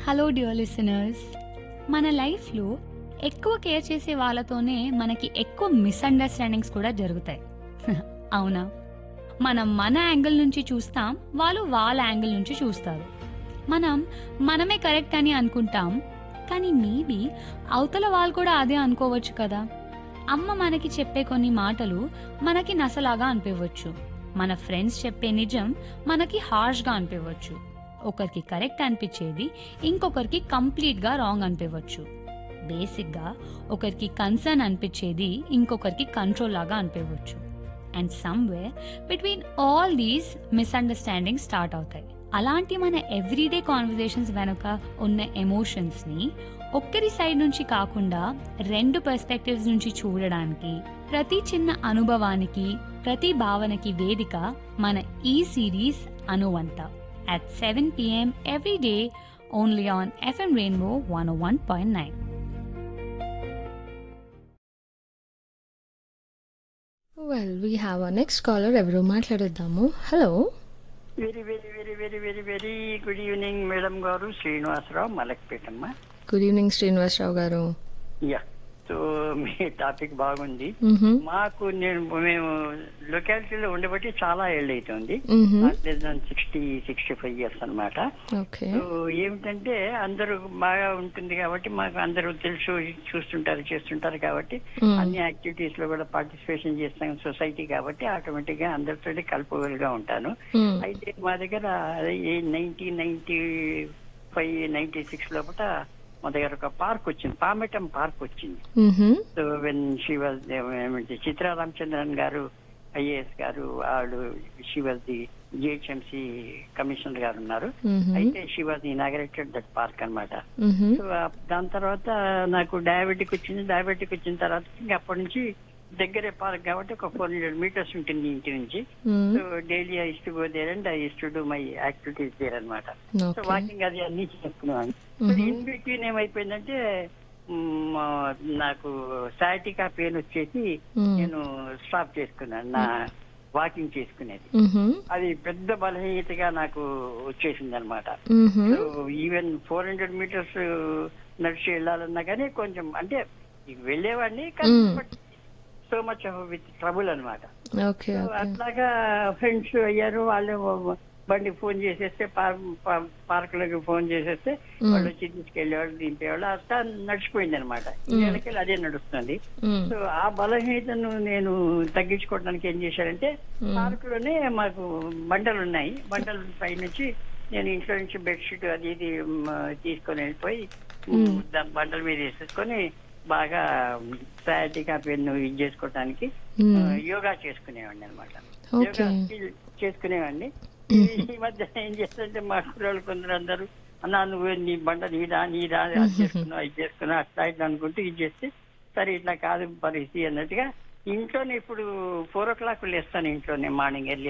Hello dear listeners మన లైఫ్లో ఎక్కువ కేర్ చేసే వాళ్ళతోనే మనకి ఎక్కువ మిస్అండర్స్టాండింగ్స్ కూడా జరుగుతాయి అవునా మనం మన యాంగిల్ నుంచి చూస్తాం వాళ్ళు వాళ్ళ యాంగిల్ నుంచి చూస్తారు మనం మనమే కరెక్ట్ అని అనుకుంటాం కానీ మేబీ అవతల వాళ్ళు కూడా అదే అనుకోవచ్చు కదా అమ్మ మనకి చెప్పే కొన్ని మాటలు మనకి నసలాగా అనిపించవచ్చు మన ఫ్రెండ్స్ చెప్పే నిజం మనకి హార్ష్గా అనిపించవచ్చు ఒకరికి కరెక్ట్ అనిపించేది ఇంకొకరికి కంప్లీట్గా రాంగ్ అనిపించవచ్చు బేసిక్గా ఒకరికి కన్సర్న్ అనిపించేది ఇంకొకరికి కంట్రోల్ లాగా అనిపించవచ్చు and somewhere between all these misunderstanding start అవుతాయి అలాంటి మన ఎవ్రీడే కాన్వర్జేషన్స్ వెనుక ఉన్న ఎమోషన్స్ని ఒక్కరి సైడ్ నుంచి కాకుండా రెండు పర్స్పెక్టివ్స్ నుంచి చూడడానికి ప్రతి చిన్న అనుభవానికి ప్రతి భావనకి వేదిక మన ఈ సిరీస్ అనువంత at 7 p.m. every day only on FM Rainbow 101.9. Well we have a next caller ఎవరు మాట్లాడేద్దాము hello very very very very very very good evening madam గారు శ్రీనివాసరావు మలక్పేటమ్మ గుడ్ ఈవినింగ్ శ్రీనివాసరావు గారు యా సో మీ టాపిక్ బాగుంది మ్హూ, మాకు నేను మేము లొకాలిటీలో ఉండబట్టి చాలా ఏళ్ళు అవుతుంది మ్హూ. సిక్స్టీ సిక్స్టీ ఫైవ్ ఇయర్స్ అనమాట ఓకే సో ఏమిటంటే అందరూ బాగా ఉంటుంది కాబట్టి మాకు అందరూ తెలుసు చూస్తుంటారు చేస్తుంటారు కాబట్టి మ్మ్. అన్ని యాక్టివిటీస్ లో కూడా పార్టిసిపేషన్ చేస్తాం సొసైటీ కాబట్టి ఆటోమేటిక్ గా అందరితో కలుపుగా ఉంటాను మ్మ్. అయితే మా దగ్గర nineteen ninety five ninety six లోపల మా దగ్గర ఒక పార్క్ వచ్చింది పామెటం పార్క్ వచ్చింది మ్హూ, సో వెన్ షీ వాజ్ ఏమంటే చిత్రా రామచంద్రన్ గారు ఐఏఎస్ గారు వాళ్ళు she was the GHMC commissioner గారు ఉన్నారు మ్హూ, అయితే she was inaugurated that park అన్నమాట మ్హూ, సో ఆ- దాని తర్వాత నాకు డయాబెటిక్ వచ్చింది డయాబెటిక్ వచ్చిన తర్వాత ఇంకా అప్పటి నుంచి దగ్గరే పార్క్ కాబట్టి ఒక ఫోర్ హండ్రెడ్ మీటర్స్ ఉంటుంది ఇంటి నుంచి మ్మ్. So daily I to go there and I to do my activities there అనమాట సో ఓకే వాకింగ్ అది అన్ని చేసుకున్నాను మ్మ్. ఇన్ బిట్వీన్ ఏమైపోయిందంటే మ్, నాకు సయాటికా పెయిన్ వచ్చేసి మ్మ్. నేను స్టాప్ చేసుకున్నాను నా వాకింగ్ చేసుకునేది మ్హూ, అది పెద్ద బలహీనతగా నాకు వచ్చేసింది అనమాట మ్హూ, so even four hundred metres నడిచి వెళ్ళాలన్నా కానీ కొంచెం అంటే వెళ్ళేవాడిని కానీ మ్మ్. సో మచ్ విత్ ట్రబుల్ అనమాట ఓకే సో ఓకే అట్లాగా ఫ్రెండ్స్ అయ్యారు వాళ్ళు బండి ఫోన్ చేసేస్తే పార్క్ లోకి ఫోన్ చేసేస్తే మ్మ్. వాళ్ళు వచ్చి తీసుకెళ్లేవాళ్ళు దింపేవాళ్ళు అట్లా నడిచిపోయింది అనమాట ఈ అదే నడుస్తుంది మ్మ్. సో ఆ బలహీనతను నేను తగ్గించుకోవడానికి ఏం చేశారంటే మ్మ్. పార్క్ లోనే మాకు బండలు ఉన్నాయి బండల పై నుంచి నేను ఇంట్లో నుంచి బెడ్షీట్ అది ఇది మ్, తీసుకొని వెళ్ళిపోయి మ్మ్. దాని బండల మీద వేసేసుకొని బాగా సయాటికా పెన్ను ఇది చేసుకోవడానికి మ్మ్. ఆ, యోగా చేసుకునేవాడిని అనమాట ఓకే. యోగా స్కిల్ చేసుకునేవాడిని ఈ మధ్య ఏం చేస్తుంటే మా కుర్రోళ్ళు కొందరు అందరూ అన్నా నువ్వు నీ బండ నీదా నీదా అది చేసుకున్నావు ఇది చేసుకున్నావు అట్లా ఇట్లా అనుకుంటూ ఇది చేస్తే సరే ఇట్లా కాదు పరిస్థితి అన్నట్టుగా ఇంట్లోనే ఇప్పుడు ఫోర్ ఓ క్లాక్ లేస్తాను ఇంట్లోనే మార్నింగ్ ఎర్లీ